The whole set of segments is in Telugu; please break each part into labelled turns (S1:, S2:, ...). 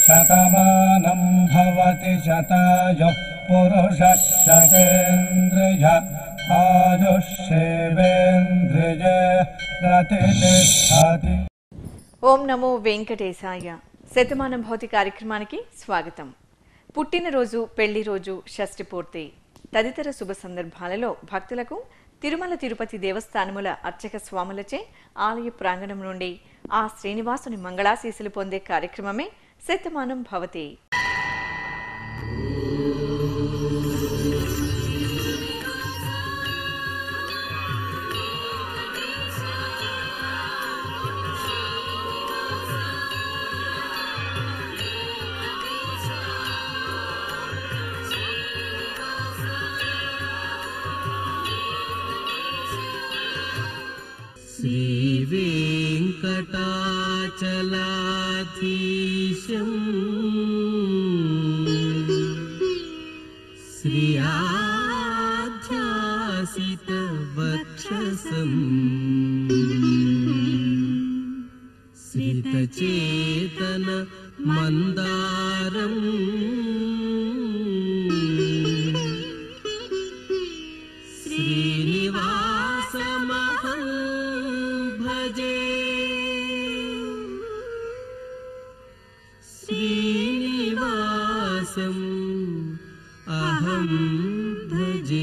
S1: शतमानं भवति शतायुः पुरुषः शतेन्द्रिय आयुष्येवेन्द्रिय प्रतिष्ठति
S2: ఓం నమో వెంకటేశాయ శతమానం భౌతి కార్యక్రమానికి స్వాగతం పుట్టినరోజు పెళ్లి రోజు షష్ఠి పూర్తి తదితర శుభ సందర్భాలలో భక్తులకు తిరుమల తిరుపతి దేవస్థానముల అర్చక స్వాములచే ఆలయ ప్రాంగణం నుండి ఆ శ్రీనివాసుని మంగళాశీసులు పొందే కార్యక్రమమే శతమానం భవతి
S3: श्रीवेङ्कटाचलाधीशम् श्रियाध्यासितवक्षसम् श्रितचेतन मन्दारम् श्रीनिवासमहं भजे श्रीनिवासम् अहं भजे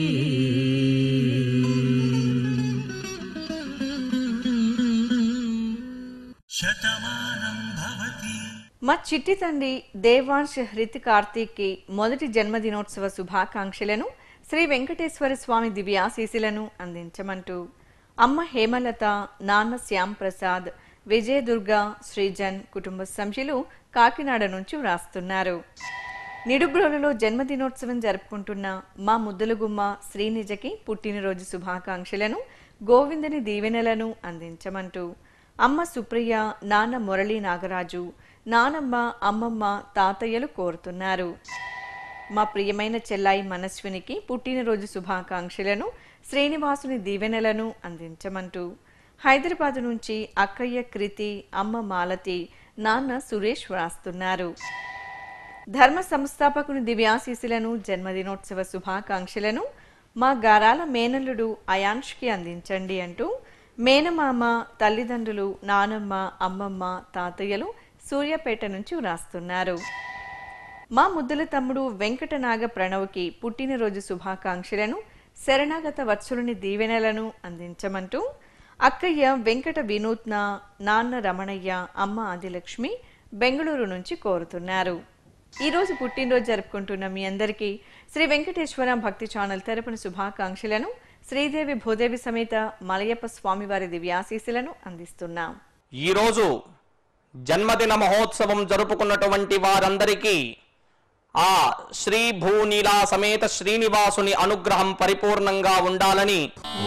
S2: మా చిట్టి తండ్రి దేవాంశ్ హృతి కార్తీక్కి మొదటి జన్మదినోత్సవ శుభాకాంక్షలను శ్రీ వెంకటేశ్వర స్వామి దివ్యాశీసులను అందించమంటూ అమ్మ హేమలత నాన్న శ్యామ్ ప్రసాద్ విజయదుర్గ శ్రీజన్ కుటుంబ సభ్యులు కాకినాడ నుంచి వ్రాస్తున్నారు నిడుబ్రోలులో జన్మదినోత్సవం జరుపుకుంటున్న మా ముద్దులగుమ్మ శ్రీనిజకి పుట్టినరోజు శుభాకాంక్షలను గోవిందని దీవెనలను అందించమంటూ అమ్మ సుప్రియ నాన్న మురళీ నాగరాజు నానమ్మ అమ్మమ్మ తాతయ్యలు కోరుతున్నారు మా ప్రియమైన చెల్లాయి మనస్వినికి పుట్టినరోజు శుభాకాంక్షలను శ్రీనివాసుని దీవెనలను అందించమంటూ హైదరాబాద్ నుంచి అక్కయ్య కృతి అమ్మ మాలతి నాన్న సురేష్ వ్రాస్తున్నారు ధర్మ సంస్థాపకుని దివ్యాశీసులను జన్మదినోత్సవ శుభాకాంక్షలను మా గారాల మేనల్లుడు అయాన్ష్కి అందించండి అంటూ మేనమామ తల్లిదండ్రులు నానమ్మ అమ్మమ్మ తాతయ్యలు సూర్యాపేట నుంచి వ్రాస్తున్నారు మా ముద్దుల తమ్ముడు వెంకటనాగ ప్రణవ్కి పుట్టినరోజు శుభాకాంక్షలను శరణాగత వత్సలుని దీవెనలను అందించమంటూ అక్కయ్య వెంకట వినూత్న నాన్న రమణయ్య అమ్మ ఆదిలక్ష్మి బెంగళూరు నుంచి కోరుతున్నారు ఈ రోజు పుట్టినరోజు జరుపుకుంటున్న మీ అందరికీ శ్రీ వెంకటేశ్వర భక్తి ఛానల్ తరపున శుభాకాంక్షలను శ్రీదేవి భూదేవి సమేత మలయప్ప స్వామివారి దివ్యాశీసులను అందిస్తున్నాం
S4: ఈరోజు జన్మదిన మహోత్సవం జరుపుకున్నటువంటి వారందరికీ ఆ శ్రీ భూనీలా సమేత శ్రీనివాసుని అనుగ్రహం పరిపూర్ణంగా ఉండాలని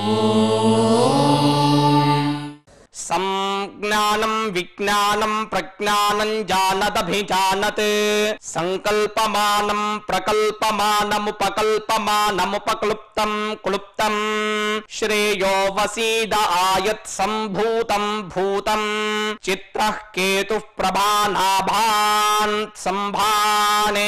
S4: సంజ్ఞానం విజ్ఞానం ప్రజ్ఞానం జానదభిజానత్ సంకల్పమానం ప్రకల్పమానముపకల్పమానముపక్లుప్తం క్లుప్తం శ్రేయో వసీద ఆయత్ సంభూతం భూతం చిత్ర కేతు ప్రభానాభాన్ సంభానే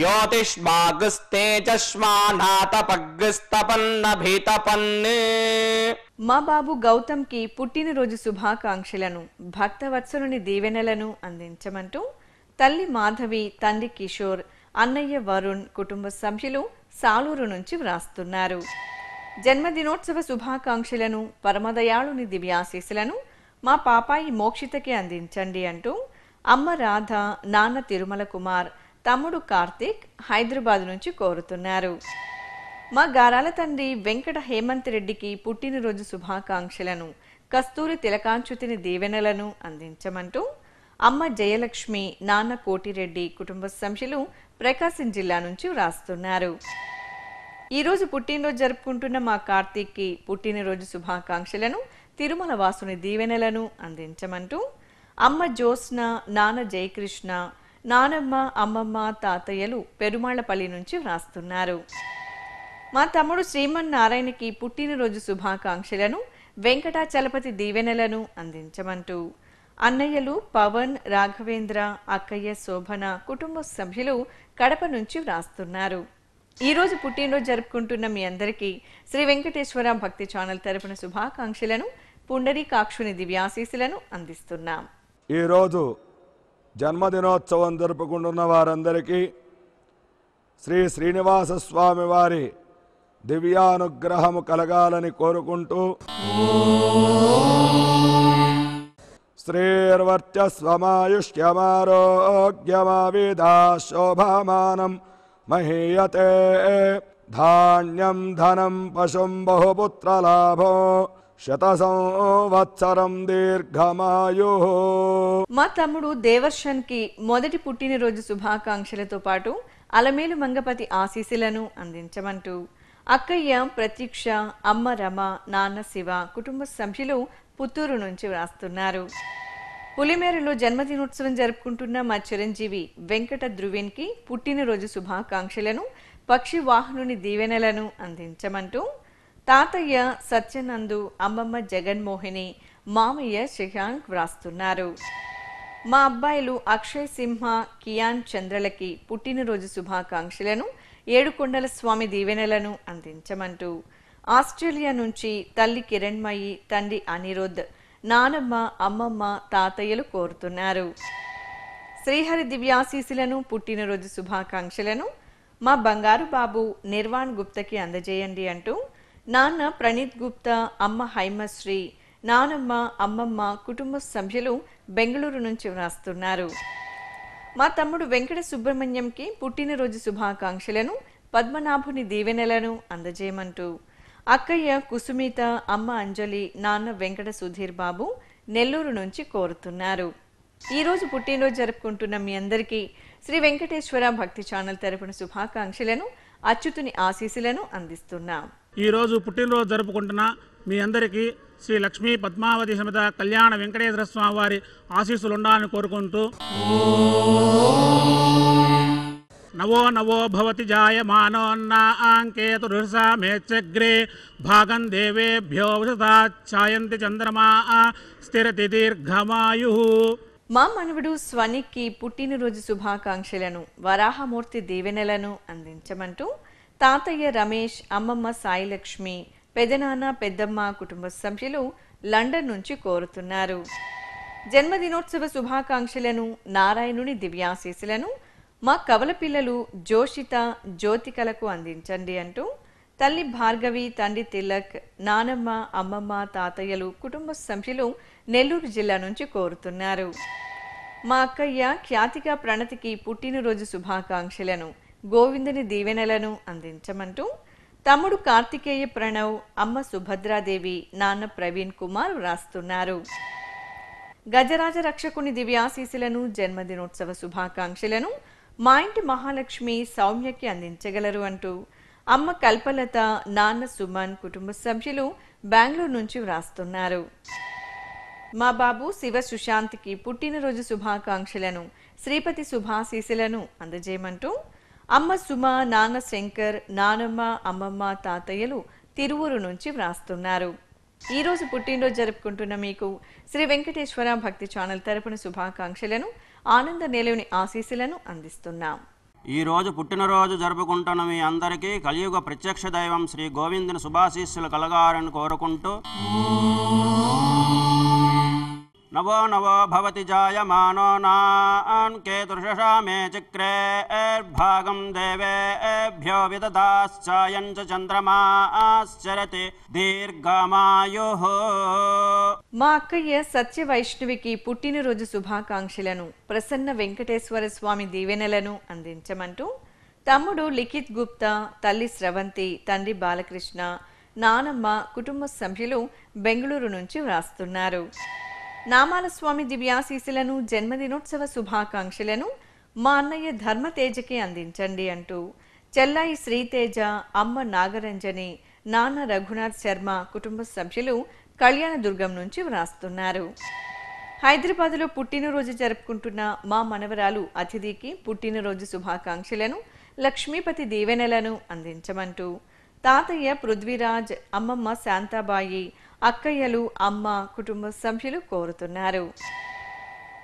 S4: ద్యోతిష్మాగస్తేజస్మానాతపగ్స్తపన్నభితపన్
S2: మా బాబు గౌతమ్కి పుట్టినరోజు శుభాకాంక్షలను భక్తవత్సలుని దీవెనలను అందించమంటూ తల్లి మాధవి తండ్రి కిషోర్ అన్నయ్య వరుణ్ కుటుంబ సభ్యులు సాలూరు నుంచి వ్రాస్తున్నారు జన్మదినోత్సవ శుభాకాంక్షలను పరమదయాళుని దివ్యాశీసులను మా పాపాయి మోక్షితకి అందించండి అంటూ అమ్మ రాధ నాన్న తిరుమల కుమార్ తమ్ముడు కార్తీక్ హైదరాబాద్ నుంచి కోరుతున్నారు మా గారాల తండ్రి వెంకట హేమంత్ రెడ్డికి పుట్టినరోజు శుభాకాంక్షలను కస్తూరి తిలకాంచుతిని దీవెనలను అందించమంటూ అమ్మ జయలక్ష్మి నాన్న కోటిరెడ్డి కుటుంబ సభ్యులు ప్రకాశం జిల్లా నుంచి వ్రాస్తున్నారు ఈరోజు పుట్టినరోజు జరుపుకుంటున్న మా కార్తీక్కి పుట్టినరోజు శుభాకాంక్షలను తిరుమల వాసుని దీవెనలను అందించమంటూ అమ్మ జ్యోత్స్న నాన్న జయకృష్ణ నానమ్మ అమ్మమ్మ తాతయ్యలు పెరుమాళ్లపల్లి నుంచి వ్రాస్తున్నారు మా తమ్ముడు శ్రీమన్నారాయణకి పుట్టినరోజు శుభాకాంక్షలను వెంకటాచలపతి దీవెనలను అందించమంటూ అన్నయ్యలు పవన్ రాఘవేంద్ర అక్కయ్య శోభన కుటుంబ సభ్యులు కడప నుంచి వ్రాస్తున్నారు ఈ రోజు పుట్టినరోజు జరుపుకుంటున్న మీ అందరికీ శ్రీ వెంకటేశ్వర భక్తి ఛానల్ తరపున శుభాకాంక్షలను పుండరీకాక్షుని దివ్యాశీసులను అందిస్తున్నాం
S5: ఈరోజు జన్మదినోత్సవం జరుపుకుంటున్న వారందరికీ శ్రీ శ్రీనివాస స్వామి వారి దివ్యానుగ్రహము కలగాలని కోరుకుంటూ శ్రీర్వర్చస్వమాయుష్యమారోగ్యమావిధా శోభామానం మహీయతే ధాన్యం ధనం పశుం బహుపుత్రలాభో శత సంవత్సరం దీర్ఘమాయు
S2: మా తమ్ముడు దేవర్షన్ కి మొదటి పుట్టినరోజు శుభాకాంక్షలతో పాటు అలమేలు మంగపతి ఆశీస్సులను అందించమంటూ అక్కయ్య ప్రతీక్ష అమ్మ రమ నాన్న శివ కుటుంబ సభ్యులు పుత్తూరు నుంచి వ్రాస్తున్నారు పులిమేరలో జన్మదినోత్సవం జరుపుకుంటున్న మా చిరంజీవి వెంకట ధ్రువేన్కి పుట్టినరోజు శుభాకాంక్షలను పక్షి వాహనుని దీవెనలను అందించమంటూ తాతయ్య సత్యనందు అమ్మమ్మ జగన్మోహిని మామయ్య శశాంక్ వ్రాస్తున్నారు మా అబ్బాయిలు అక్షయ్ సింహ కియాన్ చంద్రలకి పుట్టినరోజు శుభాకాంక్షలను ఏడుకొండల స్వామి దీవెనలను అందించమంటూ ఆస్ట్రేలియా నుంచి తల్లి కిరణ్మయి తండ్రి అనిరుద్ నానమ్మ అమ్మమ్మ తాతయ్యలు కోరుతున్నారు శ్రీహరి దివ్యాశీసులను పుట్టినరోజు శుభాకాంక్షలను మా బంగారు బాబు నిర్వాణ్ గుప్తకి అందజేయండి అంటూ నాన్న ప్రణీత్ గుప్తా అమ్మ హైమశ్రీ నానమ్మ అమ్మమ్మ కుటుంబ సభ్యులు బెంగళూరు నుంచి వ్రాస్తున్నారు మా తమ్ముడు వెంకట సుబ్రహ్మణ్యంకి పుట్టినరోజు శుభాకాంక్షలను పద్మనాభుని దీవెనలను అందజేయమంటూ అక్కయ్య కుసుమిత అమ్మ అంజలి నాన్న వెంకట సుధీర్ బాబు నెల్లూరు నుంచి కోరుతున్నారు ఈ రోజు పుట్టినరోజు జరుపుకుంటున్న మీ అందరికీ శ్రీ వెంకటేశ్వర భక్తి ఛానల్ తరపున శుభాకాంక్షలను అచ్యుతుని ఆశీస్సులను అందిస్తున్నాం
S6: ఈ రోజు పుట్టినరోజు జరుపుకుంటున్న మీ అందరికీ శ్రీ లక్ష్మీ పద్మావతి సమేత కళ్యాణ వెంకటేశ్వర స్వామి వారి ఆశీస్సులు ఉండాలని కోరుకుంటూ నవో నవో భవతి జాయమానోన్నాంకేతుర్సా మేచ్చగ్రే భాగం దేవేభ్యో వసతా ఛాయంతి చంద్రమా స్థిరతి దీర్ఘమాయు
S2: మా మనవడు స్వనిక్కి పుట్టినరోజు శుభాకాంక్షలను వరాహమూర్తి దీవెనలను అందించమంటూ తాతయ్య రమేష్ అమ్మమ్మ సాయిలక్ష్మి పెదనాన్న పెద్దమ్మ కుటుంబ సభ్యులు లండన్ నుంచి కోరుతున్నారు జన్మదినోత్సవ శుభాకాంక్షలను నారాయణుని దివ్యాశీసులను మా కవల పిల్లలు జోషిత జ్యోతికలకు అందించండి అంటూ తల్లి భార్గవి తండ్రి తిలక్ నానమ్మ అమ్మమ్మ తాతయ్యలు కుటుంబ సభ్యులు నెల్లూరు జిల్లా నుంచి కోరుతున్నారు మా అక్కయ్య ఖ్యాతిగా ప్రణతికి పుట్టినరోజు శుభాకాంక్షలను గోవిందుని దీవెనలను అందించమంటూ తమ్ముడు కార్తికేయ ప్రణవ్ అమ్మ సుభద్రాదేవి నాన్న ప్రవీణ్ కుమార్ వ్రాస్తున్నారు గజరాజ రక్షకుని దివ్యాశీసులను జన్మదినోత్సవ శుభాకాంక్షలను మా ఇంటి మహాలక్ష్మి సౌమ్యకి అందించగలరు అంటూ అమ్మ కల్పలత నాన్న సుమన్ కుటుంబ సభ్యులు బెంగళూరు నుంచి వ్రాస్తున్నారు మా బాబు శివ సుశాంత్కి పుట్టినరోజు శుభాకాంక్షలను శ్రీపతి శుభాశీసులను అందజేయమంటూ అమ్మ సుమ నాన్న శంకర్ నానమ్మ అమ్మమ్మ తాతయ్యలు తిరువురు నుంచి వ్రాస్తున్నారు ఈ రోజు పుట్టినరోజు జరుపుకుంటున్న మీకు శ్రీ వెంకటేశ్వర భక్తి ఛానల్ తరపున శుభాకాంక్షలను ఆనంద నిలవుని ఆశీస్సులను అందిస్తున్నాం
S7: ఈ రోజు పుట్టినరోజు జరుపుకుంటున్న మీ అందరికీ కలియుగ ప్రత్యక్ష దైవం శ్రీ గోవిందుని శుభాశీస్సులు కలగాలని కోరుకుంటూ నవో నవో భవతి జాయమానో నాన్ కేతుర్షషా మే చక్రే భాగం దేవేభ్యో విదదాశ్చాయం చ చంద్రమాశ్చరతి దీర్ఘమాయు
S2: మా అక్కయ్య సత్య వైష్ణవికి పుట్టినరోజు శుభాకాంక్షలను ప్రసన్న వెంకటేశ్వర స్వామి దీవెనలను అందించమంటూ తమ్ముడు లిఖిత్ గుప్తా తల్లి స్రవంతి తండ్రి బాలకృష్ణ నానమ్మ కుటుంబ సభ్యులు బెంగళూరు నుంచి వ్రాస్తున్నారు నామాల స్వామి దివ్యాశీసులను జన్మదినోత్సవ శుభాకాంక్షలను మా అన్నయ్య ధర్మతేజకి అందించండి అంటూ చెల్లాయి శ్రీతేజ అమ్మ నాగరంజని నాన్న రఘునాథ్ శర్మ కుటుంబ సభ్యులు కళ్యాణదుర్గం నుంచి వ్రాస్తున్నారు హైదరాబాద్లో పుట్టినరోజు జరుపుకుంటున్న మా మనవరాలు అతిథికి పుట్టినరోజు శుభాకాంక్షలను లక్ష్మీపతి దీవెనలను అందించమంటూ తాతయ్య పృథ్వీరాజ్ అమ్మమ్మ శాంతాబాయి అక్కయ్యలు అమ్మ కుటుంబ సభ్యులు కోరుతున్నారు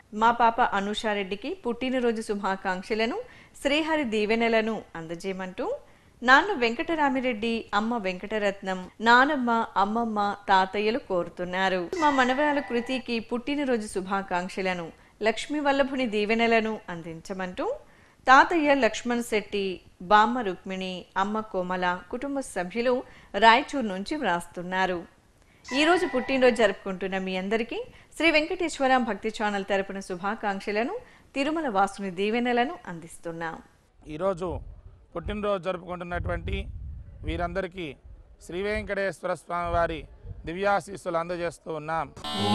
S2: మా పాప అనుషారెడ్డికి పుట్టినరోజు శుభాకాంక్షలను శ్రీహరి దీవెనలను అందజేయమంటూ నాన్న వెంకటరామిరెడ్డి అమ్మ వెంకటరత్నం నానమ్మ అమ్మమ్మ తాతయ్యలు కోరుతున్నారు మా మనవరాలు కృతికి పుట్టినరోజు శుభాకాంక్షలను లక్ష్మీ వల్లభుని దీవెనలను అందించమంటూ తాతయ్య లక్ష్మణ్ శెట్టి బామ్మ రుక్మిణి అమ్మ కోమల కుటుంబ సభ్యులు రాయచూర్ నుంచి వ్రాస్తున్నారు ఈ రోజు పుట్టినరోజు జరుపుకుంటున్న మీ అందరికీ శ్రీ వెంకటేశ్వర భక్తి ఛానల్ తరపున శుభాకాంక్షలను తిరుమల వాసుని దీవెనలను అందిస్తున్నాం
S6: ఈరోజు పుట్టినరోజు జరుపుకుంటున్నటువంటి వీరందరికీ శ్రీ వెంకటేశ్వర స్వామి వారి దివ్యాశీస్సులు అందజేస్తూ ఉన్నాం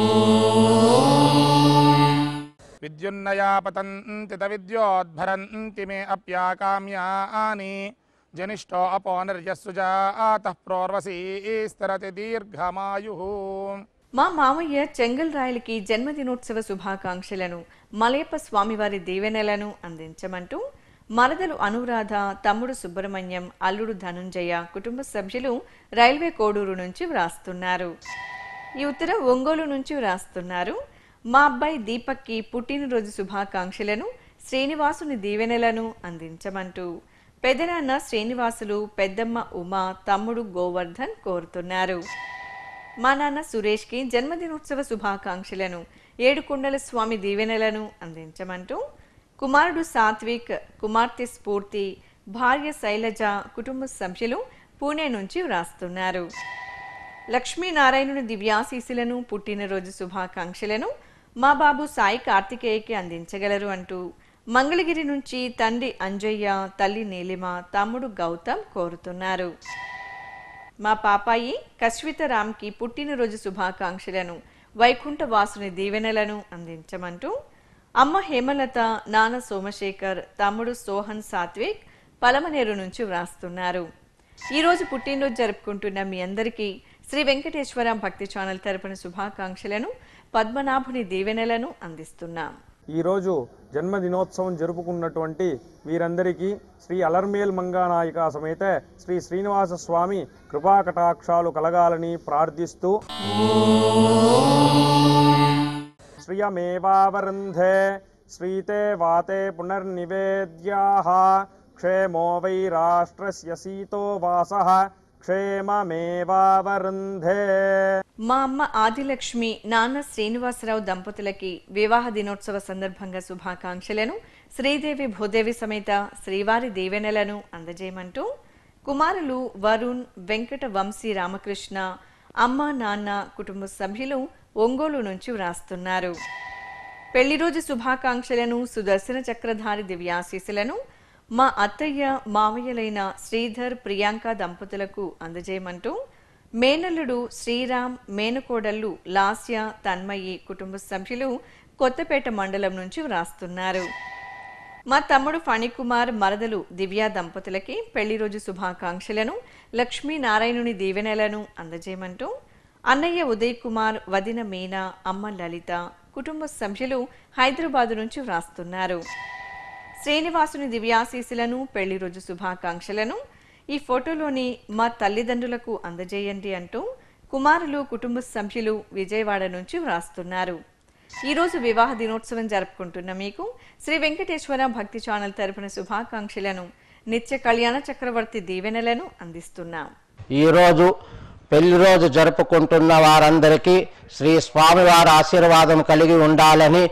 S6: విద్యున్నయా పతంతి విద్యోద్భరంతి మే అప్యాకామ్యాని జనిష్టో అపో నిర్యస్సుజాత ప్రోర్వసీస్తరతి దీర్ఘమాయు
S2: మా మామయ్య చెంగల్ రాయలకి జన్మదినోత్సవ శుభాకాంక్షలను మలయప్ప స్వామివారి దీవెనలను అందించమంటూ మరదలు అనురాధ తమ్ముడు సుబ్రహ్మణ్యం అల్లుడు ధనుంజయ కుటుంబ సభ్యులు రైల్వే కోడూరు నుంచి వ్రాస్తున్నారు ఈ ఉత్తరం ఒంగోలు నుంచి వ్రాస్తున్నారు మా అబ్బాయి దీపక్కి పుట్టినరోజు శుభాకాంక్షలను శ్రీనివాసుని దీవెనలను అందించమంటూ పెదనాన్న శ్రీనివాసులు పెద్దమ్మ ఉమా తమ్ముడు గోవర్ధన్ కోరుతున్నారు మా నాన్న సురేష్కి జన్మదినోత్సవ శుభాకాంక్షలను ఏడుకొండల స్వామి దీవెనలను అందించమంటూ కుమారుడు సాత్విక్ కుమార్తె స్ఫూర్తి భార్య శైలజ కుటుంబ సభ్యులు పూణే నుంచి వ్రాస్తున్నారు లక్ష్మీనారాయణుని దివ్యాశీసులను పుట్టినరోజు శుభాకాంక్షలను మా బాబు సాయి కార్తికేయకి అందించగలరు అంటూ మంగళగిరి నుంచి తండ్రి అంజయ్య తల్లి నీలిమ తమ్ముడు గౌతమ్ కోరుతున్నారు మా పాపాయి కశ్విత రామ్కి పుట్టినరోజు శుభాకాంక్షలను వైకుంఠ వాసుని దీవెనలను అందించమంటూ అమ్మ హేమలత నాన్న సోమశేఖర్ తమ్ముడు సోహన్ సాత్విక్ పలమనేరు నుంచి వ్రాస్తున్నారు ఈరోజు పుట్టినరోజు జరుపుకుంటున్న మీ అందరికీ శ్రీ వెంకటేశ్వర భక్తి ఛానల్ తరపున శుభాకాంక్షలను పద్మనాభుని దీవెనలను అందిస్తున్నాం
S8: ఈరోజు జన్మదినోత్సవం జరుపుకున్నటువంటి వీరందరికీ శ్రీ అలర్మేల్ మంగానాయిక సమేత శ్రీ శ్రీనివాస స్వామి కృపాకటాక్షాలు కలగాలని ప్రార్థిస్తూ శ్రియమేవావరుంధే శ్రీతే వాతే పునర్నివేద్యాః క్షేమో వై రాష్ట్రస్య సీతో వాసః క్షేమమేవావరుంధే
S2: మా అమ్మ ఆదిలక్ష్మి నాన్న శ్రీనివాసరావు దంపతులకి వివాహ దినోత్సవ సందర్భంగా శుభాకాంక్షలను శ్రీదేవి భూదేవి సమేత శ్రీవారి దీవెనలను అందజేయమంటూ కుమారులు వరుణ్ వెంకట వంశీ రామకృష్ణ అమ్మ నాన్న కుటుంబ సభ్యులు ఒంగోలు నుంచి వ్రాస్తున్నారు పెళ్లి రోజు శుభాకాంక్షలను సుదర్శన చక్రధారి దివ్యాశీసులను మా అత్తయ్య మావయ్యలైన శ్రీధర్ ప్రియాంక దంపతులకు అందజేయమంటూ మేనల్లుడు శ్రీరామ్ మేనకోడళ్ళు లాస్య తన్మయి కుటుంబ సభ్యులు కొత్తపేట మండలం నుంచి వ్రాస్తున్నారు మా తమ్ముడు ఫణికుమార్ మరదలు దివ్య దంపతులకి పెళ్లి రోజు శుభాకాంక్షలను లక్ష్మీనారాయణుని దీవెనలను అందజేయమంటూ అన్నయ్య ఉదయ్ కుమార్ వదిన మీనా అమ్మ లలిత కుటుంబ సభ్యులు హైదరాబాదు నుంచి వ్రాస్తున్నారు శ్రీనివాసుని దివ్యాశీసులను పెళ్లి రోజు శుభాకాంక్షలను ఈ ఫోటోలోని మా తల్లిదండ్రులకు అందజేయండి అంటూ కుమారులు కుటుంబ సభ్యులు విజయవాడ నుంచి వ్రాస్తున్నారు ఈ రోజు వివాహ దినోత్సవం జరుపుకుంటున్న మీకు శ్రీ వెంకటేశ్వర భక్తి ఛానల్ తరపున శుభాకాంక్షలను నిత్య కళ్యాణ చక్రవర్తి దీవెనలను అందిస్తున్నాం
S4: ఈరోజు పెళ్లి రోజు జరుపుకుంటున్న వారందరికీ శ్రీ స్వామివారి ఆశీర్వాదం కలిగి ఉండాలని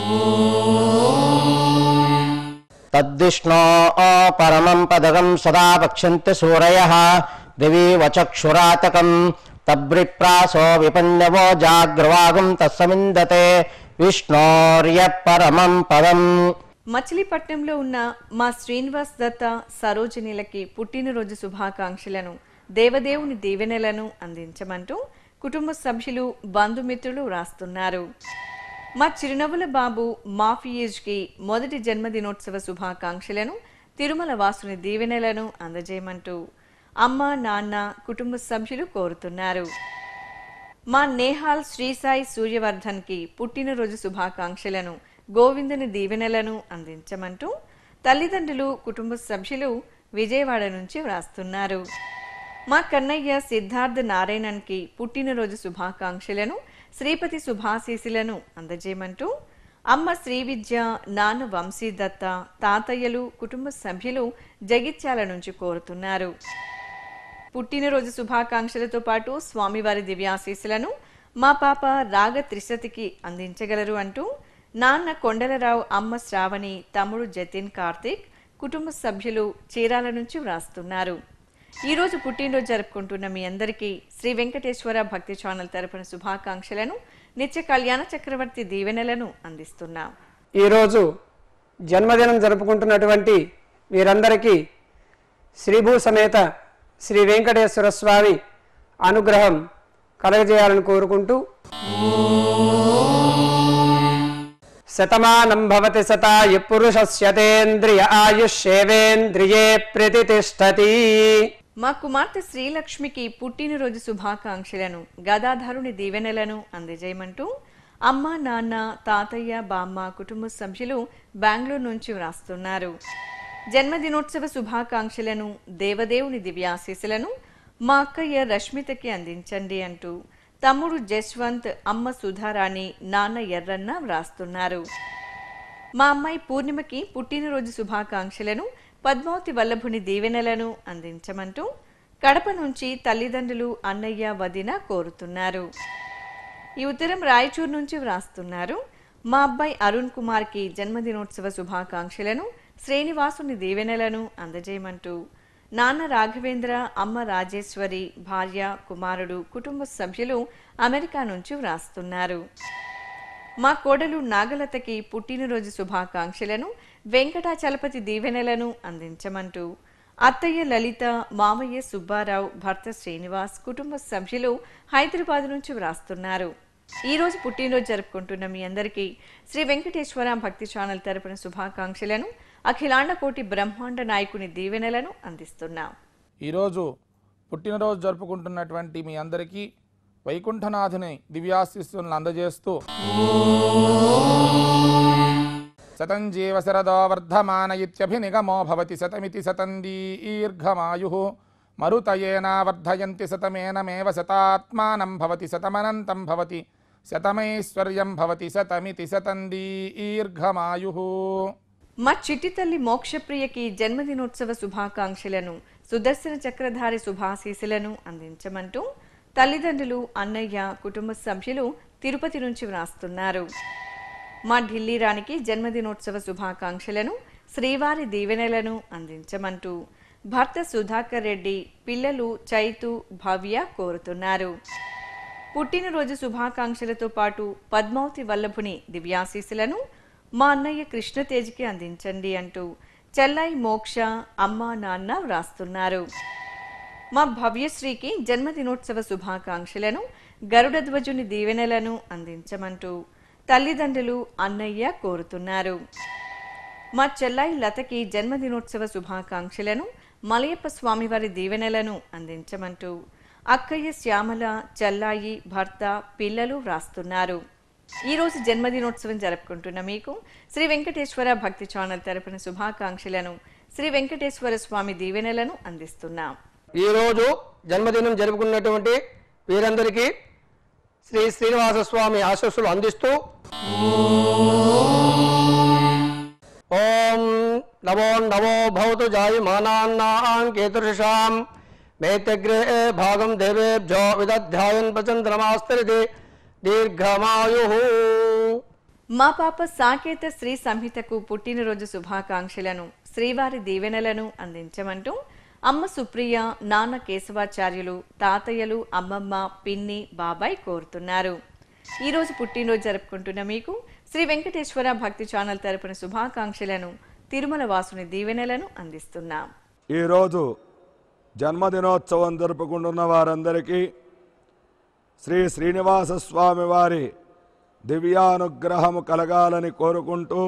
S4: తద్విష్ణో పరమం పదకం సదా వక్ష్యంతి సూరయ దివి వచక్షురాతకం తబ్రిప్రాసో విపన్నవో జాగ్రవాగం తస్సమిందతే విష్ణోర్య పరమం పదం
S2: మచిలీపట్నంలో ఉన్న మా శ్రీనివాస్ దత్త సరోజినిలకి పుట్టినరోజు శుభాకాంక్షలను దేవదేవుని దీవెనలను అందించమంటూ కుటుంబ సభ్యులు బంధుమిత్రులు రాస్తున్నారు మా చిరునవ్వుల బాబు మాఫియేజ్కి మొదటి జన్మదినోత్సవ శుభాకాంక్షలను తిరుమల వాసుని దీవెనలను అందజేయమంటూ అమ్మ నాన్న కుటుంబ సభ్యులు కోరుతున్నారు మా నేహాల్ శ్రీసాయి సూర్యవర్ధన్కి పుట్టినరోజు శుభాకాంక్షలను గోవిందుని దీవెనలను అందించమంటూ తల్లిదండ్రులు కుటుంబ సభ్యులు విజయవాడ నుంచి వ్రాస్తున్నారు మా కన్నయ్య సిద్ధార్థ నారాయణన్కి పుట్టినరోజు శుభాకాంక్షలను శ్రీపతి శుభాశీసులను అందజేయమంటూ అమ్మ శ్రీ విద్య నాన్న వంశీదత్త తాతయ్యలు కుటుంబ సభ్యులు జగిత్యాల నుంచి కోరుతున్నారు పుట్టినరోజు శుభాకాంక్షలతో పాటు స్వామివారి దివ్యాశీస్సులను మా పాప రాగ త్రిశతికి అందించగలరు అంటూ నాన్న కొండలరావు అమ్మ శ్రావణి తమ్ముడు జతిన్ కార్తీక్ కుటుంబ సభ్యులు చీరాల నుంచి వ్రాస్తున్నారు ఈరోజు పుట్టినరోజు జరుపుకుంటున్న మీ అందరికీ శ్రీ వెంకటేశ్వర భక్తి ఛానల్ తరపున శుభాకాంక్షలను నిత్య కళ్యాణ చక్రవర్తి దీవెనలను అందిస్తున్నాం
S9: ఈరోజు జన్మదినం జరుపుకుంటున్నటువంటి వీరందరికీ శ్రీభూ సమేత శ్రీ వెంకటేశ్వర స్వామి అనుగ్రహం కలగజేయాలని కోరుకుంటూ శతమానం భవతి శతాయు పురుషస్యతేంద్రియ ఆయుష్యేవేంద్రియే ప్రతిష్టతి
S2: మా కుమార్తె శ్రీలక్ష్మికి పుట్టినరోజు శుభాకాంక్షలను గదాధరుని దీవెనలను అందజేయమంటూ అమ్మ నాన్న తాతయ్య బామ్మ కుటుంబ సభ్యులు బెంగళూరు నుంచి వ్రాస్తున్నారు జన్మదినోత్సవ శుభాకాంక్షలను దేవదేవుని దివ్యాశీస్సులను మా అక్కయ్య రష్మితకి అందించండి అంటూ తమ్ముడు జస్వంత్ అమ్మ సుధారాణి నాన్న ఎర్రన్న వ్రాస్తున్నారు మా అమ్మాయి పూర్ణిమకి పుట్టినరోజు శుభాకాంక్షలను పద్మావతి వల్లభుని దీవెనలను అందించమంటూ కడప నుంచి తల్లిదండ్రులు అన్నయ్య వదిన కోరుతున్నారు ఈ ఉత్తరం రాయచూరు నుంచి వ్రాస్తున్నారు మా అబ్బాయి అరుణ్ కుమార్కి జన్మదినోత్సవ శుభాకాంక్షలను శ్రీనివాసుని దీవెనలను అందజేయమంటూ నాన్న రాఘవేంద్ర అమ్మ రాజేశ్వరి భార్య కుమారుడు కుటుంబ సభ్యులు అమెరికా నుంచి వ్రాస్తున్నారు మా కోడలు నాగలతకి పుట్టినరోజు శుభాకాంక్షలను వెంకటాచలపతి దీవెనలను అందించమంటూ అత్తయ్య లలిత మామయ్య సుబ్బారావు భర్త శ్రీనివాస్ కుటుంబ సభ్యులు హైదరాబాద్ నుంచి వ్రాస్తున్నారు ఈ రోజు పుట్టినరోజు జరుపుకుంటున్న మీ అందరికీ శ్రీ వెంకటేశ్వర భక్తి ఛానల్ తరపున శుభాకాంక్షలను అఖిలాండ కోటి బ్రహ్మాండ నాయకుని దీవెనలను అందిస్తున్నాం
S10: ఈరోజు పుట్టినరోజు జరుపుకుంటున్నటువంటి మీ అందరికీ వైకుంఠనాథుని దివ్యాశిస్సులను అందజేస్తూ శతం జీవ శరదో వర్ధమాన ఇత్యభినిగమో భవతి శతమితి శతం దీర్ఘమాయు మరుతయేనా వర్ధయంతి శతమేనమేవ శతాత్మానం భవతి శతమనంతం భవతి శతమైశ్వర్యం భవతి శతమితి శతం దీర్ఘమాయు
S2: మా చిట్టి తల్లి మోక్షప్రియకి జన్మదినోత్సవ శుభాకాంక్షలను సుదర్శన చక్రధారి శుభాశీసులను అందించమంటూ తల్లిదండ్రులు అన్నయ్య కుటుంబ సభ్యులు తిరుపతి నుంచి వ్రాస్తున్నారు మా ఢిల్లీ రాణికి జన్మదినోత్సవ శుభాకాంక్షలను శ్రీవారి దీవెనలను అందించమంటూ భర్త సుధాకర్ రెడ్డి పిల్లలు చైతు భవ్య కోరుతున్నారు పుట్టినరోజు శుభాకాంక్షలతో పాటు పద్మావతి వల్లభుని దివ్యాశీసులను మా అన్నయ్య కృష్ణతేజ్కి అందించండి అంటూ చెల్లై మోక్ష అమ్మ నాన్న వ్రాస్తున్నారు మా భవ్యశ్రీకి జన్మదినోత్సవ శుభాకాంక్షలను గరుడ ధ్వజుని దీవెనలను అందించమంటూ తల్లిదండ్రులు అన్నయ్య కోరుతున్నారు మా చెల్లాయి లతకి జన్మదినోత్సవ శుభాకాంక్షలను మలయప్ప స్వామివారి దీవెనలను అందించమంటూ అక్కయ్య శ్యామల చెల్లాయి భర్త పిల్లలు వ్రాస్తున్నారు ఈ రోజు జన్మదినోత్సవం జరుపుకుంటున్న మీకు శ్రీ వెంకటేశ్వర భక్తి ఛానల్ తరపున శుభాకాంక్షలను శ్రీ వెంకటేశ్వర స్వామి దీవెనలను అందిస్తున్నాం
S9: ఈరోజు జన్మదినం జరుపుకున్నటువంటి వీరందరికీ శ్రీ శ్రీనివాస స్వామి ఆశస్సులు అందిస్తూ ఓం నమో నమో భవతు జాయమానాన్నాం కేతుషాం మేతగ్రే భాగం దేవేభ్యో విదధ్యాయన్ ప్రచంద్రమాస్తరితే దీర్ఘమాయు
S2: మా పాప సాకేత శ్రీ సంహితకు పుట్టినరోజు శుభాకాంక్షలను శ్రీవారి దీవెనలను అందించమంటూ అమ్మ సుప్రియ నాన్న కేశవాచార్యులు తాతయ్యలు అమ్మమ్మ పిన్ని బాబాయ్ కోరుతున్నారు ఈ రోజు పుట్టినరోజు జరుపుకుంటున్న మీకు శ్రీ వెంకటేశ్వర భక్తి ఛానల్ తరపున శుభాకాంక్షలను తిరుమల వాసుని దీవెనలను అందిస్తున్నాం
S5: ఈరోజు జన్మదినోత్సవం జరుపుకుంటున్న వారందరికీ శ్రీ శ్రీనివాస స్వామి వారి దివ్యానుగ్రహము కలగాలని కోరుకుంటూ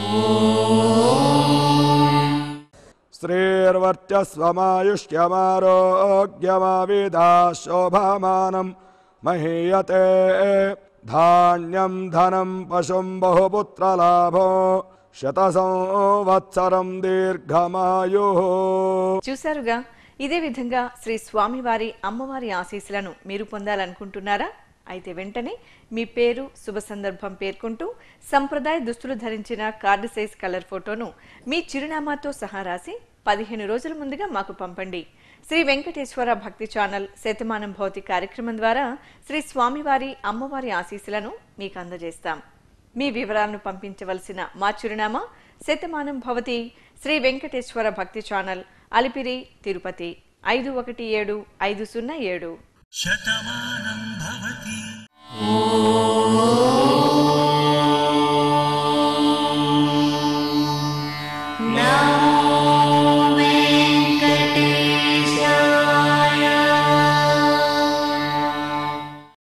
S5: శ్రీర్వర్చస్వమాయుష్యమారోగ్యమావిధా శోభామానం మహీయతే ధాన్యం ధనం పశుం బహుపుత్రలాభో శత సంవత్సరం దీర్ఘమాయు
S2: చూశారుగా ఇదే విధంగా శ్రీ స్వామివారి అమ్మవారి ఆశీస్సులను మీరు పొందాలనుకుంటున్నారా అయితే వెంటనే మీ పేరు శుభ సందర్భం పేర్కొంటూ సంప్రదాయ దుస్తులు ధరించిన కార్డు సైజ్ కలర్ ఫోటోను మీ చిరునామాతో సహా రాసి పదిహేను రోజుల ముందుగా మాకు పంపండి శ్రీ వెంకటేశ్వర భక్తి ఛానల్ శతమానం భౌతి కార్యక్రమం ద్వారా శ్రీ స్వామివారి అమ్మవారి ఆశీస్సులను మీకు అందజేస్తాం మీ వివరాలను పంపించవలసిన మా చిరునామా శతమానం భవతి శ్రీ వెంకటేశ్వర భక్తి ఛానల్ అలిపిరి తిరుపతి ఐదు ఒకటి ఏడు ఐదు సున్నా ఏడు
S3: శతమానం భవతి